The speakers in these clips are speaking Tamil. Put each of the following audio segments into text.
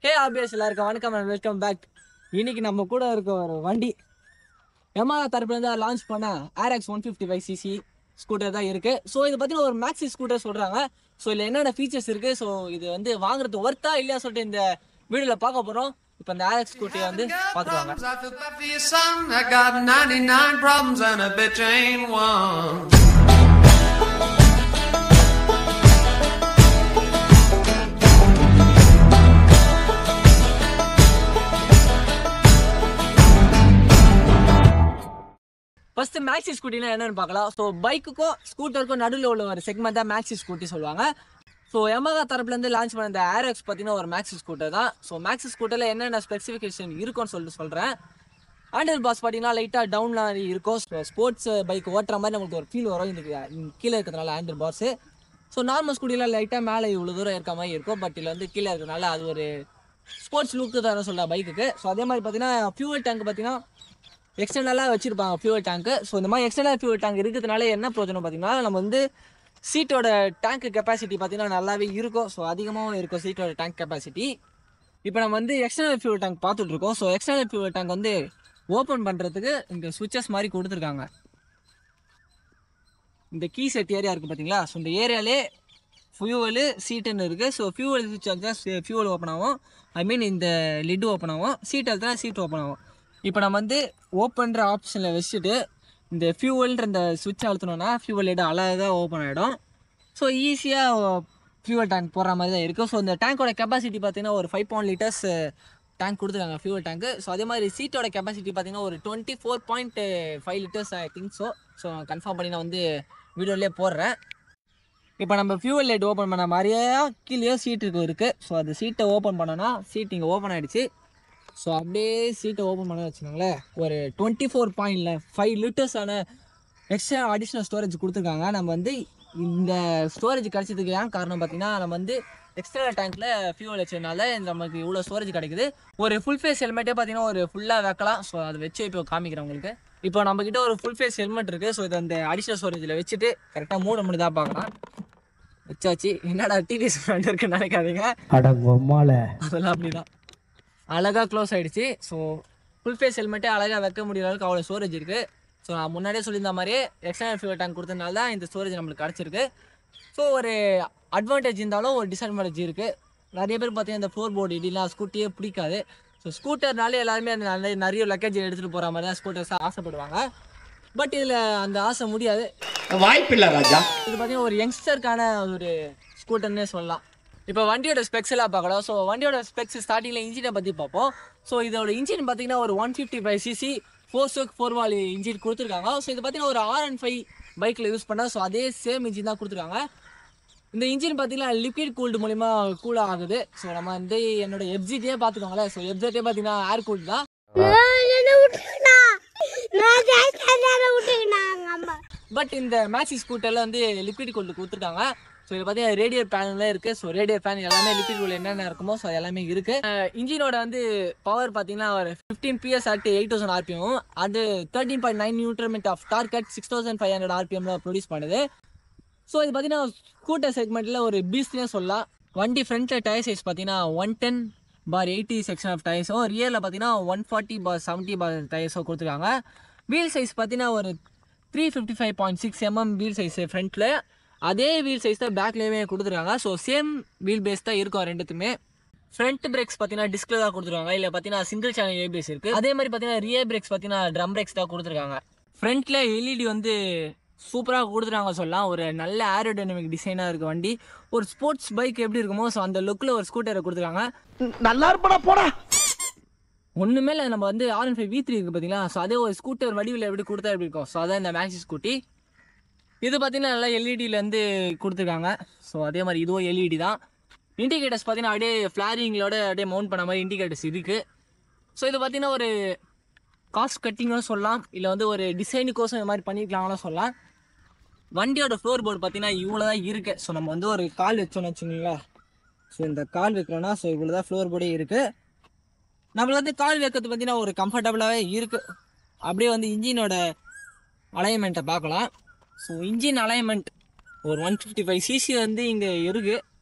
ஹே ஆபியஸ் எல்லாருக்கும் வணக்கம் அண்ட் வெல்கம் பேக் இன்னைக்கு நம்ம கூட இருக்க ஒரு வண்டி எமாகா தரப்புல இருந்து லான்ச் பண்ண RX one fifty five CC scooter தான் இருக்கு ஸோ இது பார்த்தீங்கன்னா ஒரு மேக்ஸி ஸ்கூட்டர் சொல்றாங்க ஸோ இதில் என்னென்ன ஃபீச்சர்ஸ் இருக்கு ஸோ இது வந்து வாங்குறது ஒர்த்தா இல்லையா சொல்லிட்டு இந்த வீடியோவில் பார்க்க போகிறோம் இப்போ இந்த ஆர்எக்ஸ் ஸ்கூட்டியை வந்து பார்த்துருவாங்க I feel bad for your son. I got 99 problems and a bitch ain't one. First maxi ஸ்கூட்டினா என்னன்னு பார்க்கலாம் ஸோ பைக்குக்கும் ஸ்கூட்டருக்கும் நடுவில் உள்ள ஒரு செக்மெண்ட் தான் மேக்ஸி ஸ்கூட்டி சொல்லுவாங்க ஸோ எமகா தரப்புலேருந்து லான்ச் பண்ண இந்த ஆர்எக்ஸ் பார்த்தீங்கன்னா ஒரு மேக்ஸி ஸ்கூட்டர் தான் ஸோ மேக்ஸி ஸ்கூட்டரில் என்னென்ன ஸ்பெசிஃபிகேஷன் இருக்கும்னு சொல்லிட்டு சொல்கிறேன் ஹேண்டில் பாஸ் பார்த்தீங்கன்னா லைட்டாக டவுனில் இருக்கும் ஸ்போர்ட்ஸ் பைக் ஓட்டுற மாதிரி நமக்கு ஒரு ஃபீல் வரும் இதுக்கு இங்க கீழே இருக்கிறதுனால ஹேண்டில் பாஸு ஸோ நார்மல் ஸ்கூட்டியில் லைட்டாக மேலே இவ்வளோ தூரம் இருக்க மாதிரி இருக்கும் பட் இதில் வந்து கீழே இருக்கிறதுனால அது ஒரு ஸ்போர்ட்ஸ் லுக்கு தர சொல்ல பைக்குக்கு ஸோ அதே மாதிரி பார்த்தீங்கன்னா ஃபியூவல் டேங்க் பார்த்தீங்கன்னா எக்ஸ்டர்னலாக வச்சுருப்பாங்க ஃபியூவல் டேங்க்கு ஸோ இந்த மாதிரி எக்ஸ்டர்னல் ஃபியூவல் டேங்க் இருக்கிறதுனால என்ன பிரயோஜனம் பார்த்தீங்கன்னா நம்ம வந்து சீட்டோட டேங்க் கெப்பாசிட்டி பார்த்தீங்கன்னா நல்லாவே இருக்கும் ஸோ அதிகமாகவும் இருக்கும் சீட்டோட டேங்க் கெப்பாசிட்டி இப்போ நம்ம வந்து எக்ஸ்டர்னல் ஃபியூவல் டேங்க் பார்த்துட்டு இருக்கோம் ஸோ எக்ஸ்டர்னல் ஃபியூவல் டேங்க் வந்து ஓப்பன் பண்ணுறதுக்கு இந்த சுவிச்சஸ் மாதிரி கொடுத்துருக்காங்க இந்த கீ செட் ஏரியா இருக்குது பார்த்தீங்களா ஸோ இந்த ஏரியாலே ஃபியூவலு சீட்டுன்னு இருக்குது ஸோ ஃபியூவல் சுவிட்ச் அழுத்தா ஃபியூவல் ஓப்பன் ஆகும் ஐ மீன் இந்த லிட்டு ஓப்பன் ஆகும் சீட் அழுத்தா சீட் ஓப்பன் ஆகும் இப்போ நம்ம வந்து ஓப்பன்ற ஆப்ஷனில் வச்சுட்டு இந்த ஃபியூவல்ன்ற இந்த சுவிட்ச் அழுத்தினோன்னா ஃபியூவல் லிட் அழகாக ஓப்பன் ஆகிடும் ஸோ ஈஸியாக ஃபியூவல் டேங்க் போடுற மாதிரி தான் இருக்குது ஸோ இந்த டேங்கோட கெப்பாசிட்டி பார்த்தீங்கன்னா ஒரு ஃபைவ் பாயிண்ட் லிட்டர்ஸ் டேங்க் கொடுத்துருக்காங்க ஃபியூவல் டேங்க்கு ஸோ அதே மாதிரி சீட்டோட கெப்பாசிட்டி பார்த்தீங்கன்னா ஒரு twenty four point five litres I think so so confirm பண்ணி நான் வந்து வீடியோலேயே போடுறேன் இப்போ நம்ம ஃபியூவல் லைட் ஓப்பன் பண்ண மாதிரியே கீழே சீட் இருக்கு இருக்குது ஸோ அந்த சீட்டை ஓப்பன் பண்ணோன்னா சீட் இங்கே ஓப்பன் ஆகிடுச்சு ஸோ அப்படியே சீட்டை ஓப்பன் பண்ண வச்சுக்கோங்களேன் ஒரு டுவெண்ட்டி ஃபோர் பாயிண்டில் ஃபைவ் லிட்டர்ஸான எக்ஸ்ட்ரா அடிஷ்னல் ஸ்டோரேஜ் கொடுத்துருக்காங்க நம்ம வந்து இந்த ஸ்டோரேஜ் கிடைச்சதுக்கு ஏன் காரணம் பார்த்தீங்கன்னா நம்ம வந்து எக்ஸ்டர்னல் டேங்க்கில் ஃபியூவல் வச்சதுனால நமக்கு இவ்வளோ ஸ்டோரேஜ் கிடைக்குது ஒரு ஃபுல் ஃபேஸ் ஹெல்மெட்டே பார்த்தீங்கன்னா ஒரு ஃபுல்லாக வைக்கலாம் ஸோ அதை வச்சு இப்போ காமிக்கிறேன் உங்களுக்கு இப்போ நம்மக்கிட்ட ஒரு ஃபுல் ஃபேஸ் ஹெல்மெட் இருக்குது ஸோ இதை அந்த அடிஷ்னல் ஸ்டோரேஜில் வச்சுட்டு கரெக்டாக மூட முடியுதா பார்க்கலாம் வச்சாச்சு என்னடா டிவிஎஸ் ஃப்ரெண்ட் இருக்குன்னு நினைக்காதீங்க அடங்கொம்மால அதெல்லாம் அப்படிதான் அழகாக க்ளோஸ் ஆயிடுச்சு ஸோ ஃபுல் ஃபேஸ் ஹெல்மெட்டே அழகாக வைக்க முடியற அளவுக்கு அவ்வளோ ஸ்டோரேஜ் இருக்குது ஸோ நான் முன்னாடியே சொல்லியிருந்த மாதிரியே எக்ஸ்டர்னல் ஃபியூல் டேங்க் கொடுத்ததுனால தான் இந்த ஸ்டோரேஜ் நம்மளுக்கு கிடச்சிருக்கு ஸோ ஒரு அட்வான்டேஜ் இருந்தாலும் ஒரு டிஸ்அட்வான்டேஜ் இருக்குது நிறைய பேர் பார்த்தீங்கன்னா இந்த ஃப்ளோர் போர்டு இடிலாம் ஸ்கூட்டியே பிடிக்காது ஸோ ஸ்கூட்டர்னாலே எல்லாருமே அந்த நிறைய நிறைய லக்கேஜ் எடுத்துகிட்டு போகிற மாதிரி தான் ஸ்கூட்டர்ஸ் ஆசைப்படுவாங்க பட் இதில் அந்த ஆசை முடியாது வாய்ப்பில்லை ராஜா இது பார்த்தீங்கன்னா ஒரு யங்ஸ்டருக்கான ஒரு ஸ்கூட்டர்னே சொல்லலாம் இப்போ வண்டியோட ஸ்பெக்ஸ் எல்லாம் பார்க்கலாம் ஸோ வண்டியோட ஸ்பெக்ஸ் ஸ்டார்டிங்கில் இன்ஜினை பற்றி பார்ப்போம் ஸோ இதோட இன்ஜின் பார்த்தீங்கன்னா ஒரு one fifty five CC four stroke four valve engine கொடுத்துருக்காங்க ஸோ இது பார்த்தீங்கன்னா ஒரு ஆர் அண்ட் ஃபைவ் பைக்கில் யூஸ் பண்ணால் ஸோ அதே சேம் இன்ஜின் தான் கொடுத்துருக்காங்க இந்த இன்ஜின் பார்த்தீங்கன்னா லிக்விட் கூல்டு மூலிமா கூல் ஆகுது ஸோ நம்ம வந்து என்னோட எஃப்ஜிட்டே பார்த்துக்கோங்களேன் ஸோ எஃப்ஜிட்டே பார்த்தீங்கன்னா ஏர் கூல் தான் பட் இந்த மேக்ஸி ஸ்கூட்டரில் வந்து லிக்விட் கூல்டு கொடுத்துருக்காங்க ஸோ இது பார்த்தீங்கன்னா ரேடியர் பேனலே இருக்குது ஸோ ரேடியர் பேன் எல்லாமே லிக்விட் கூல் என்னென்ன இருக்குமோ ஸோ எல்லாமே இருக்குது இன்ஜினோட வந்து பவர் பார்த்தீங்கன்னா ஒரு fifteen PS at eight thousand RPM அது thirteen point nine newton metre of torque at six thousand five hundred ஆர்பிஎம்ல ப்ரொடியூஸ் பண்ணுது ஸோ இது பார்த்தீங்கன்னா ஸ்கூட்டர் செக்மெண்ட்டில் ஒரு பீஸ்ட்னே சொல்லலாம் வண்டி ஃப்ரண்ட்டில் டயர் சைஸ் பார்த்தீங்கன்னா one ten bar eighty section of டயர்ஸோ ரியரில் பார்த்தீங்கன்னா one forty bar seventy bar டயர்ஸோ கொடுத்துருக்காங்க வீல் சைஸ் பார்த்தீங்கன்னா ஒரு three fifty five point six MM wheel size ஃப்ரண்ட்டில் அதே வீல் சைஸ் தான் பேக்லேயுமே கொடுத்துருக்காங்க ஸோ சேம் வீல் பேஸ் தான் இருக்கும் ரெண்டுத்துமே ஃப்ரண்ட் பிரேக்ஸ் பார்த்தீங்கன்னா டிஸ்கில் தான் கொடுத்துருக்காங்க இல்லை பார்த்தீங்கன்னா சிங்கிள் சேனல் ஏபிஎஸ் இருக்குது அதே மாதிரி பார்த்தீங்கன்னா ரியர் பிரேக்ஸ் பார்த்தீங்கன்னா ட்ரம் பிரேக்ஸ் தான் கொடுத்துருக்காங்க ஃப்ரண்ட்டில் எல்இடி வந்து சூப்பராக கொடுத்துருக்காங்க சொல்லலாம் ஒரு நல்ல ஏரோடைனமிக் டிசைனாக இருக்குது வண்டி ஒரு ஸ்போர்ட்ஸ் பைக் எப்படி இருக்குமோ ஸோ அந்த லுக்கில் ஒரு ஸ்கூட்டரை கொடுத்துருக்காங்க நல்லா இருப்படா போடா ஒன்றுமே இல்லை நம்ம வந்து R one five V three இருக்குது பார்த்தீங்களா ஸோ அதே ஒரு ஸ்கூட்டர் வடிவில் எப்படி கொடுத்தா எப்படி இருக்கும் ஸோ அதான் இந்த மேக்ஸி ஸ்கூட்டி இது பார்த்தீங்கன்னா நல்லா எல்இடியிலேருந்து கொடுத்துருக்காங்க ஸோ அதே மாதிரி இதுவும் எல்இடி தான் இண்டிகேட்டர்ஸ் பார்த்தீங்கன்னா அப்படியே ஃப்ளாரிங்களோட அப்படியே மவுண்ட் பண்ண மாதிரி இண்டிகேட்டர்ஸ் இருக்குது ஸோ இது பார்த்தீங்கன்னா ஒரு காஸ்ட் கட்டிங்னு சொல்லலாம் இல்லை வந்து ஒரு டிசைனுக்கோசம் இந்த மாதிரி பண்ணிக்கலாம்னு சொல்லலாம் வண்டியோட ஃப்ளோர் போர்டு பார்த்தீங்கன்னா இவ்வளோ தான் இருக்குது ஸோ நம்ம வந்து ஒரு கால் வச்சோம்னு வச்சுக்கோங்களேன் ஸோ இந்த கால் வைக்கிறோன்னா ஸோ இவ்வளோ தான் ஃப்ளோர் போர்டே இருக்குது நம்மளுக்கு வந்து கால் வைக்கிறது பார்த்தீங்கன்னா ஒரு கம்ஃபர்டபுளாகவே இருக்குது அப்படியே வந்து இன்ஜினோட அலைன்மெண்ட்டை பார்க்கலாம் ஸோ இன்ஜின் அலைன்மெண்ட் ஒரு ஒன் ஃபிஃப்டி ஃபைவ் சிசி வந்து இங்கே இருக்குது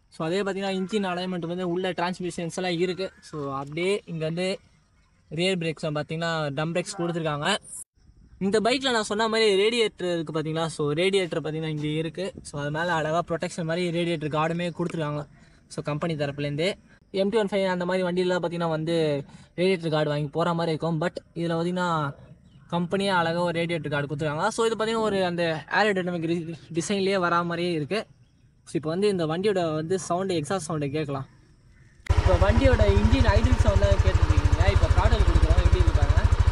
ஸோ அதே பார்த்தீங்கன்னா இன்ஜின் அலைன்மெண்ட் வந்து உள்ள டிரான்ஸ்மிஷன்ஸ் எல்லாம் இருக்குது ஸோ அப்படியே இங்கே வந்து ரியர் பிரேக்ஸ் பார்த்தீங்கன்னா டம் பிரேக்ஸ் கொடுத்துருக்காங்க இந்த பைக்கில் நான் சொன்ன மாதிரி ரேடியேட்டர் இருக்குது பார்த்தீங்களா ஸோ ரேடியேட்டர் பார்த்தீங்கன்னா இங்கே இருக்குது ஸோ அது மேலே அழகாக ப்ரொடெக்ஷன் மாதிரி ரேடியேட்டர் கார்டுமே கொடுத்துருக்காங்க ஸோ கம்பெனி தரப்புலேருந்து எம்டி ஒன் ஃபைவ் அந்த மாதிரி வண்டியிலாம் பார்த்தீங்கன்னா வந்து ரேடியேட்டர் கார்டு வாங்கி போகிற மாதிரி இருக்கும் பட் இதில் பார்த்தீங்கன்னா கம்பெனியே அழகாக ஒரு ரேடியேட்டர் கார்டு கொடுத்துருக்காங்க ஸோ இது பார்த்தீங்கன்னா ஒரு அந்த ஏரோடைனமிக் டிசைன்லேயே வரா மாதிரியே இருக்குது ஸோ இப்போ வந்து இந்த வண்டியோட வந்து சவுண்டு எக்ஸாஸ்ட் சவுண்டை கேட்கலாம் இப்போ வண்டியோட இன்ஜின் ஐடில் சவுண்டாக கேட்டுருக்கீங்க இப்போ ப்ராடக்ட் கொடுக்குறோம் எப்படி இருக்காங்க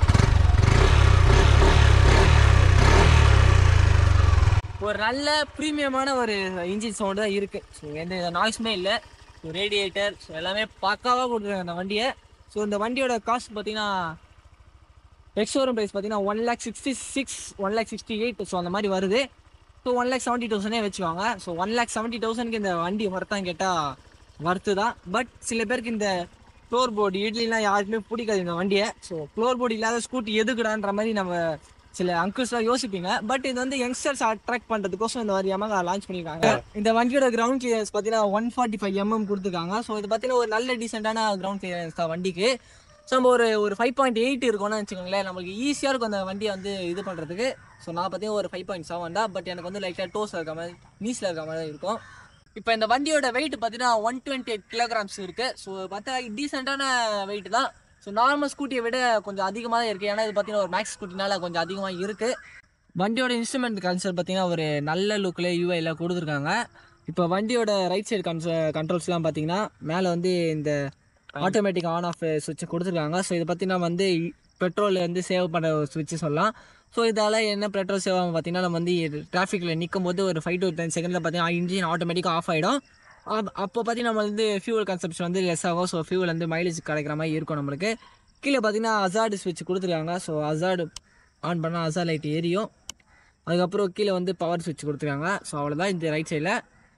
ஒரு நல்ல ப்ரீமியமான ஒரு இன்ஜின் சவுண்டு தான் இருக்குது ஸோ எந்த நாய்ஸுமே இல்லை ஸோ ரேடியேட்டர் ஸோ எல்லாமே பக்காவாக கொடுத்துருக்காங்க அந்த வண்டியை ஸோ இந்த வண்டியோட காஸ்ட் பார்த்தீங்கன்னா எக்ஸோரூம் ப்ரைஸ் பார்த்தீங்கன்னா one lakh sixty six one lakh sixty eight so அந்த மாதிரி வருது ஸோ ஒன் லேக் செவன்ட்டி தௌசண்டே வச்சுக்கோங்க ஸோ ஒன் லேக் செவன்ட்டி தௌசண்ட்க்கு இந்த வண்டி வர்த்தான்னு கேட்டால் வர்த்து தான் பட் சில பேருக்கு இந்த ஃப்ளோர் போர்டு இட்லிலாம் யாருக்குமே பிடிக்காது இந்த வண்டியை ஸோ ஃப்ளோர் போர்டு இல்லாத ஸ்கூட்டி எதுக்குடான்ற மாதிரி நம்ம சில அங்கிள்ஸ்லாம் யோசிப்பீங்க பட் இது வந்து யங்ஸ்டர்ஸ் அட்ராக்ட் பண்ணுறதுக்கோசம் இந்த மாதிரி Yamaha லான்ச் பண்ணியிருக்காங்க இந்த வண்டியோட கிரவுண்ட் கிளியரன்ஸ் பார்த்தீங்கன்னா ஒன் ஃபார்ட்டி ஃபைவ் எம்எம் கொடுத்துருக்காங்க ஸோ இது பார்த்தீங்கன்னா ஒரு நல்ல டீசெண்டான கிரவுண்ட் கிளியரன்ஸ் தான் வண்டிக்கு ஸோ நம்ம ஒரு ஒரு ஃபைவ் பாயிண்ட் எயிட் இருக்கும்னு வச்சுக்கோங்களேன் நம்மளுக்கு ஈஸியாக இருக்கும் அந்த வண்டியை வந்து இது பண்ணுறதுக்கு ஸோ நான் பார்த்தீங்கன்னா ஒரு ஃபைவ் பாயிண்ட் செவன் தான் பட் எனக்கு வந்து லைட்டாக டோஸில் இருக்க மாதிரி நீஸில் இருக்க மாதிரி இருக்கும் இப்போ இந்த வண்டியோட வெயிட் பார்த்தீங்கன்னா ஒன் டுவெண்ட்டி எயிட் கிலோகிராம்ஸ் இருக்குது ஸோ பார்த்தா டீசெண்டான வெயிட் தான் ஸோ நார்மல் ஸ்கூட்டியை விட கொஞ்சம் அதிகமாக தான் இருக்குது ஏன்னா இது பார்த்தீங்கன்னா ஒரு மேக்ஸ் ஸ்கூட்டினால கொஞ்சம் அதிகமாக இருக்குது வண்டியோட இன்ஸ்ட்ருமெண்ட் கன்சல் பார்த்தீங்கன்னா ஒரு நல்ல லுக்கில் யூஐயில் கொடுத்துருக்காங்க இப்போ வண்டியோட ரைட் சைடு கன்ச கண்ட்ரோல்ஸ்லாம் பார்த்தீங்கன்னா மேலே வந்து இந்த ஆட்டோமேட்டிக் ஆன் ஆஃப் சுவிட்ச் கொடுத்துருக்காங்க ஸோ இதை பார்த்தீங்கன்னா வந்து பெட்ரோல் வந்து சேவ் பண்ணுற ஒரு சுவிட்ச் சொல்லலாம் ஸோ இதால் என்ன பெட்ரோல் சேவ் ஆகும் பார்த்தீங்கன்னா நம்ம வந்து டிராஃபிக்கில் நிற்கும் போது ஒரு ஃபைவ் டு டென் செகண்டில் பார்த்தீங்கன்னா இன்ஜின் ஆட்டோமேட்டிக்காக ஆஃப் ஆகிடும் அப்போ பார்த்தீங்கன்னா நம்ம வந்து ஃபியூவல் கன்சப்ஷன் வந்து லெஸ் ஆகும் ஸோ ஃபியூவல் வந்து மைலேஜ் கிடைக்கிற மாதிரி இருக்கும் நம்மளுக்கு கீழே பார்த்தீங்கன்னா அசார்டு ஸ்விட்ச் கொடுத்துருக்காங்க ஸோ அசார்டு ஆன் பண்ணால் அசார் லைட் எரியும் அதுக்கப்புறம் கீழே வந்து பவர் ஸ்விட்ச் கொடுத்துருக்காங்க ஸோ அவ்வளோதான் இந்த ரைட் சைடில்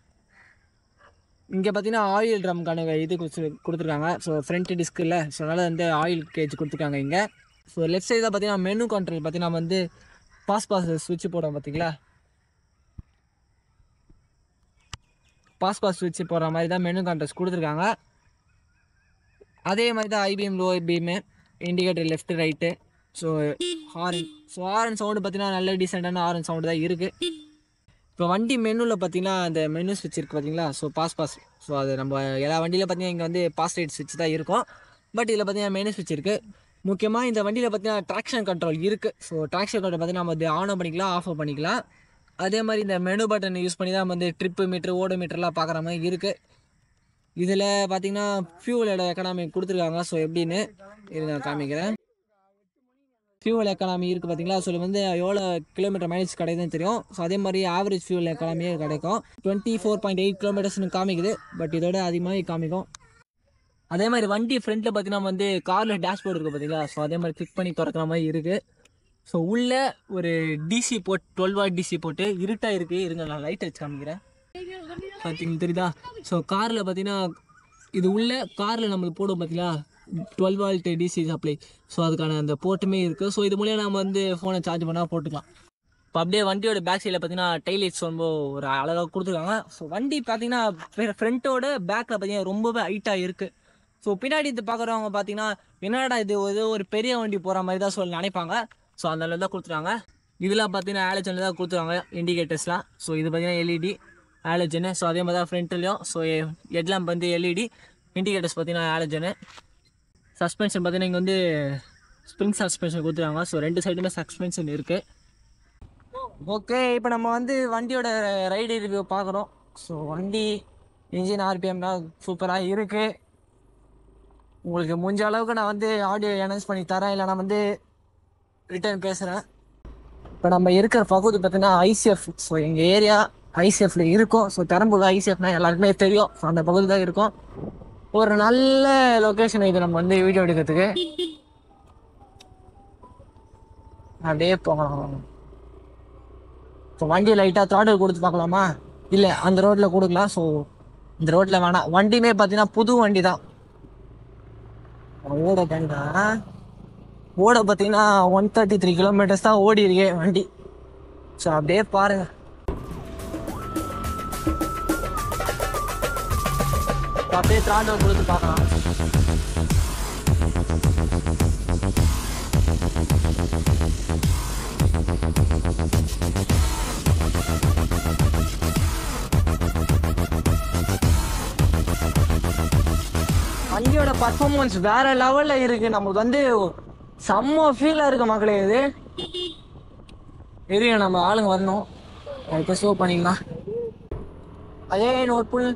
இங்கே பார்த்தீங்கன்னா ஆயில் ட்ரம்க்கான இது கொடுத்து- கொடுத்துருக்காங்க ஸோ ஃப்ரண்ட் டிஸ்கில் ஸோ அதனால் வந்து ஆயில் கேஜ் கொடுத்துருக்காங்க இங்கே ஸோ லெஃப்ட் சைடு தான் பார்த்தீங்கன்னா மெனு கண்ட்ரோல் பார்த்தீங்கன்னா வந்து பாஸ் பாஸ் ஸ்விட்ச் போடுறோம் பார்த்தீங்களா பாஸ் பாஸ் ஸ்விட்ச் போடுற மாதிரி தான் மெனு கண்ட்ரோல்ஸ் கொடுத்துருக்காங்க அதே மாதிரி தான் IPM low IPM indicator left right so horn so horn sound பார்த்தீங்கன்னா நல்ல டீசெண்டான ஹாரன் சவுண்டு தான் இருக்குது இப்போ வண்டி மெனுவில் பார்த்தீங்கன்னா அந்த மெனு ஸ்விட்ச் இருக்குது பார்த்தீங்களா ஸோ பாஸ் பாஸ் ஸோ அது நம்ம எல்லா வண்டியில பார்த்தீங்கன்னா இங்கே வந்து பாஸ் ரைட் ஸ்விட்ச் தான் இருக்கும் பட் இதில் பார்த்தீங்கன்னா மெனு ஸ்விட்ச் இருக்குது முக்கியமாக இந்த வண்டியில் பார்த்தீங்கன்னா ட்ராக்ஷன் கண்ட்ரோல் இருக்குது ஸோ ட்ராக்ஷன் கண்ட்ரோல் பார்த்தீங்கன்னா நம்ம வந்து ஆன் பண்ணிக்கலாம் ஆஃப் பண்ணிக்கலாம் அதே மாதிரி இந்த மெனு பட்டன் யூஸ் பண்ணி தான் நம்ம வந்து ட்ரிப்பு மீட்ரு ஓடோ மீட்டர்லாம் பார்க்குற மாதிரி இருக்குது இதில் பார்த்தீங்கன்னா ஃபியூவலோட எக்கனாமி கொடுத்துருக்காங்க ஸோ எப்படின்னு இது நான் காமிக்கிறேன் ஃபியூவல் எக்கானமி இருக்குது பார்த்தீங்களா ஸோ இது வந்து எவ்வளோ கிலோமீட்டர் மைலேஜ் கிடைக்குதுன்னு தெரியும் ஸோ அதே மாதிரி ஆவரேஜ் ஃபியூல் எக்கானமியே கிடைக்கும் டுவெண்ட்டி ஃபோர் பாயிண்ட் எயிட் கிலோமீட்டர்ஸ்னு காமிக்குது பட் இதோட அதிகமாக காமிக்கும் அதே மாதிரி வண்டி ஃப்ரண்ட்டில் பார்த்தீங்கன்னா வந்து காரில் டேஷ்போர்டு இருக்குது பார்த்தீங்களா ஸோ அதே மாதிரி கிளிக் பண்ணி திறக்கிற மாதிரி இருக்குது ஸோ உள்ளே ஒரு DC port twelve watt DC போட்டு இருட்டாக இருக்குது இருங்க நான் லைட் வச்சு காமிக்கிறேன் பார்த்தீங்க தெரியுதா ஸோ காரில் பார்த்தீங்கன்னா இது உள்ள காரில் நம்மளுக்கு போடும் பார்த்தீங்களா twelve volt DC supply so அதுக்கான அந்த போர்ட்டுமே இருக்குது ஸோ இது மூலியம் நம்ம வந்து ஃபோனை சார்ஜ் பண்ணால் போட்டுக்கலாம் இப்போ அப்படியே வண்டியோட பேக் சைடில் பார்த்தீங்கன்னா டைலைட்ஸ் ரொம்ப ஒரு அழகாக கொடுத்துருக்காங்க ஸோ வண்டி பார்த்தீங்கன்னா ஃப்ரண்ட்டோட பேக்கில் பார்த்தீங்கன்னா ரொம்பவே ஹைட்டாக இருக்குது ஸோ பின்னாடி இது பார்க்குறவங்க பார்த்தீங்கன்னா என்னடா இது ஏதோ ஒரு பெரிய வண்டி போகிற மாதிரி தான் சொல்லி நினைப்பாங்க ஸோ அந்த அளவு தான் கொடுத்துருக்காங்க இதெல்லாம் பார்த்தீங்கன்னா ஆலோஜனில் தான் கொடுத்துருவாங்க இண்டிகேட்டர்ஸ்லாம் ஸோ இது பார்த்தீங்கன்னா எல்இடி ஆலோஜனு ஸோ அதே மாதிரி தான் ஃப்ரண்ட்லேயும் ஸோ ஹெட்லாம்ப் வந்து எல்இடி இண்டிகேட்டர்ஸ் பார்த்தீங்கன்னா ஆலோஜனு சஸ்பென்ஷன் பார்த்தீங்கன்னா இங்கே வந்து ஸ்ப்ரிங் சஸ்பென்ஷன் கொடுத்துருக்காங்க ஸோ ரெண்டு சைடுமே சஸ்பென்ஷன் இருக்குது ஓகே இப்போ நம்ம வந்து வண்டியோட ரைடு ரிவ்யூ பார்க்குறோம் ஸோ வண்டி இன்ஜின் ஆர்பிஎம்லாம் சூப்பராக இருக்குது உங்களுக்கு முடிஞ்ச அளவுக்கு நான் வந்து ஆடியோ எனௌன்ஸ் பண்ணி தரேன் இல்லை நான் வந்து ரிட்டர்ன் பேசுகிறேன் இப்போ நம்ம இருக்கிற பகுதி பார்த்தீங்கன்னா ஐசிஎஃப் ஸோ எங்கள் ஏரியா ஐசிஎஃப்ல இருக்கும் ஸோ பெரம்பூர் ஐசிஎஃப்னா எல்லாருக்குமே தெரியும் ஸோ அந்த பகுதி தான் இருக்கும் ஒரு நல்ல லொக்கேஷன் இது நம்ம வந்து வீடியோ எடுக்கிறதுக்கு அப்படியே போகலாம் இப்போ வண்டி லைட்டாக த்ராடல் கொடுத்து பார்க்கலாமா இல்லை அந்த ரோட்டில் கொடுக்கலாம் ஸோ இந்த ரோட்டில் வேணாம் வண்டியுமே பார்த்தீங்கன்னா புது வண்டி தான் ஓட வேண்டா ஓட பார்த்தீங்கன்னா ஒன் தேர்ட்டி த்ரீ கிலோமீட்டர்ஸ் தான் ஓடி இருக்கே வண்டி ஸோ அப்படியே பாருங்க அப்படியே த்ராண்டல் கொடுத்து பார்க்கலாம் வண்டியோட பர்ஃபார்மன்ஸ் வேற லெவல்ல இருக்கு நமக்கு வந்து செம்ம ஃபீலா இருக்கு மக்களே இது இருங்க நம்ம ஆளுங்க வரணும் இப்போ ஷோ பண்ணிக்கலாம் அதே நோட் புல்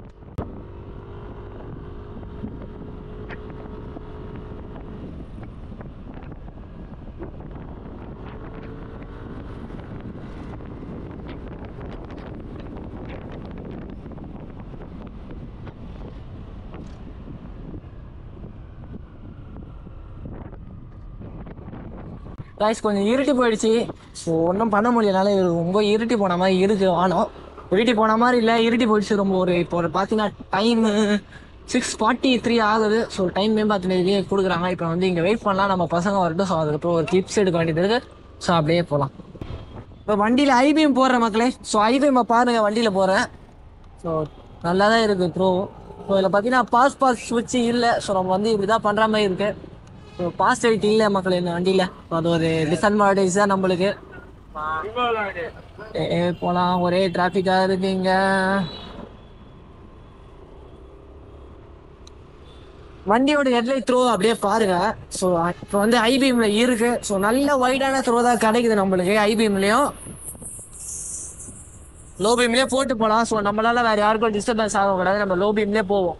காய்ஸ் கொஞ்சம் இருட்டி போயிடுச்சு ஸோ ஒன்றும் பண்ண முடியலனால இது ரொம்ப இருட்டி போன மாதிரி இருக்கு வானம் இருட்டி போன மாதிரி இல்லை இருட்டி போயிடுச்சு ரொம்ப ஒரு இப்போ ஒரு பார்த்தீங்கன்னா டைம் சிக்ஸ் ஃபார்ட்டி த்ரீ ஆகுது ஸோ டைம் மேம்பாத்தினதுலேயே கொடுக்குறாங்க இப்போ வந்து இங்கே வெயிட் பண்ணலாம் நம்ம பசங்க வரட்டும் ஸோ அதுக்கப்புறம் ஒரு கிளிப்ஸ் எடுக்க வேண்டியது இருக்கு ஸோ அப்படியே போகலாம் இப்போ வண்டியில் ஐபிஎம் போடுற மக்களே ஸோ ஐபிஎம் பாருங்கள் வண்டியில் போகிறேன் ஸோ நல்லா தான் இருக்குது ப்ரோ ஸோ இதில் பார்த்தீங்கன்னா பாஸ் பாஸ் சுவிட்ச் இல்லை ஸோ நம்ம வந்து இப்படி தான் பண்ணுற மாதிரி இருக்குது ஸோ பாஸ் லைட் இல்லை மக்கள் இந்த வண்டியில் அது ஒரு டிஸ்அட்வான்டேஜ் தான் நம்மளுக்கு ஏ போகலாம் ஒரே டிராஃபிக்காக இருக்குங்க வண்டியோட ஹெட்லைட் த்ரோ அப்படியே பாருங்க ஸோ இப்போ வந்து ஐபிஎம்ல இருக்கு ஸோ நல்ல வைடான த்ரோ தான் கிடைக்குது நம்மளுக்கு ஐபிஎம்லயும் லோ பீம்லேயே போட்டு போகலாம் ஸோ நம்மளால வேற யாருக்கும் டிஸ்டர்பன்ஸ் ஆகக்கூடாது நம்ம லோ பீம்லேயே போவோம்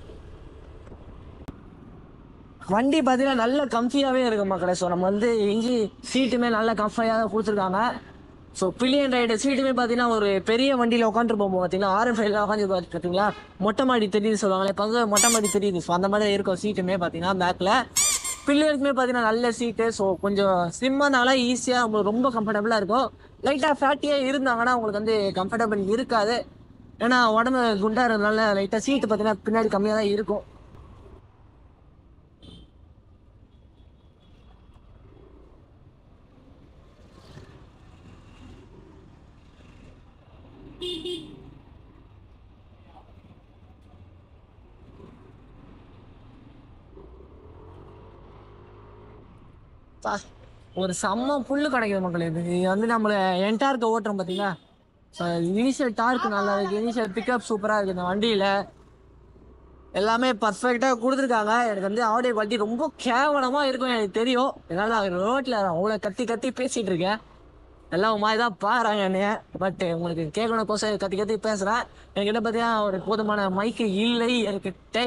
வண்டி பார்த்தீங்கன்னா நல்ல கம்ஃபியாகவே இருக்கு மக்களே ஸோ நம்ம வந்து இஞ்சி சீட்டுமே நல்ல கம்ஃபையாக கொடுத்துருக்காங்க ஸோ பில்லியன் ரைடு சீட்டுமே பார்த்தீங்கன்னா ஒரு பெரிய வண்டியில் உட்காந்துருப்போம் பார்த்தீங்கன்னா ஆர்எம் ஃபைவ்ல உட்காந்து பார்த்தீங்களா மொட்டை மாடி தெரியுது சொல்லுவாங்களே இப்போ வந்து மொட்டை மாடி தெரியுது ஸோ அந்த மாதிரி இருக்கும் சீட்டுமே பார்த்தீங்கன்னா பேக்கில் பில்லியனுக்குமே பார்த்தீங்கன்னா நல்ல சீட்டு ஸோ கொஞ்சம் ஸ்லிம்மானால ஈஸியாக உங்களுக்கு ரொம்ப கம்ஃபர்டபுளாக இருக்கும் லைட்டாக ஃபேட்டியாக இருந்தாங்கன்னா உங்களுக்கு வந்து கம்ஃபர்டபுள் இருக்காது ஏன்னா உடம்பு குண்டாக இருக்கிறதுனால லைட்டாக சீட்டு பார்த்தீங்கன்னா பின்னாடி கம்மியாக தான் இருக்கும் பா, ஒரு செம்ம புல்லு கிடைக்குது மக்களே இது இது வந்து நம்மள என்டார்க்கு ஓட்டுறோம் பார்த்தீங்களா இனிஷியல் டார்க் நல்லா இருக்கு இனிஷியல் பிக்கப் சூப்பராக இருக்கு இந்த வண்டியில் எல்லாமே பர்ஃபெக்டாக கொடுத்துருக்காங்க எனக்கு வந்து ஆடியோ குவாலிட்டி ரொம்ப கேவலமாக இருக்கும் எனக்கு தெரியும் என்னால் ரோட்டில் அவ்வளோ கத்தி கத்தி பேசிகிட்டு இருக்கேன் எல்லாம் ஒரு மாதிரி தான் பாருங்க என்னைய பட் உங்களுக்கு கேட்கணும் கோசம் கத்தி கத்தி பேசுகிறேன் என்கிட்ட பார்த்தீங்கன்னா ஒரு போதுமான மைக்கு இல்லை என்கிட்ட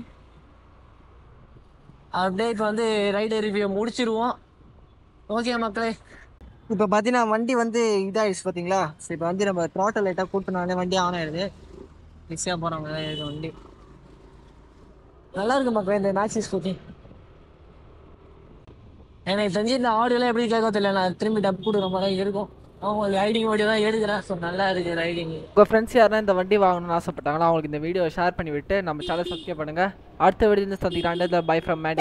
அப்படியே இப்போ வந்து ரைடர் ரிவ்யூ முடிச்சிருவோம் ஓகே மக்களே இப்போ பார்த்தீங்கன்னா வண்டி வந்து இதாகிடுச்சு பார்த்தீங்களா ஸோ இப்போ வந்து நம்ம த்ராட்டல் லைட்டாக கூட்டினாலே வண்டி ஆன் ஆயிடுது ஈஸியாக போகிறாங்க இது வண்டி நல்லா இருக்கு மக்களே இந்த மேக்ஸி ஸ்கூட்டி எனக்கு தெரிஞ்சு இந்த ஆடியோலாம் எப்படி கேட்க தெரியல நான் திரும்பி டப் கொடுக்குற மாதிரி இருக்கும் அவங்க ரைடிங் ஆடியோ தான் எடுக்கிறேன் ஸோ நல்லா இருக்கு ரைடிங் உங்கள் ஃப்ரெண்ட்ஸ் யாருன்னா இந்த வண்டி வாங்கணும்னு ஆசைப்பட்டாங்களோ அவங்களுக்கு இந்த வீடியோ ஷேர் பண்ணி விட்டு நம்ம சேனல் சப்ஸ்கிரைப் பண்ணுங்க அடுத்த வீடியோ சந்திக்கிறாண்டு பை ஃப்ரம் மேடி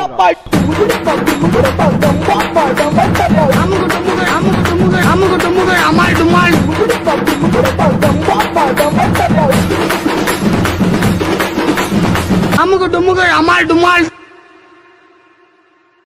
அமுகு டுமுகு அமால் டுமால்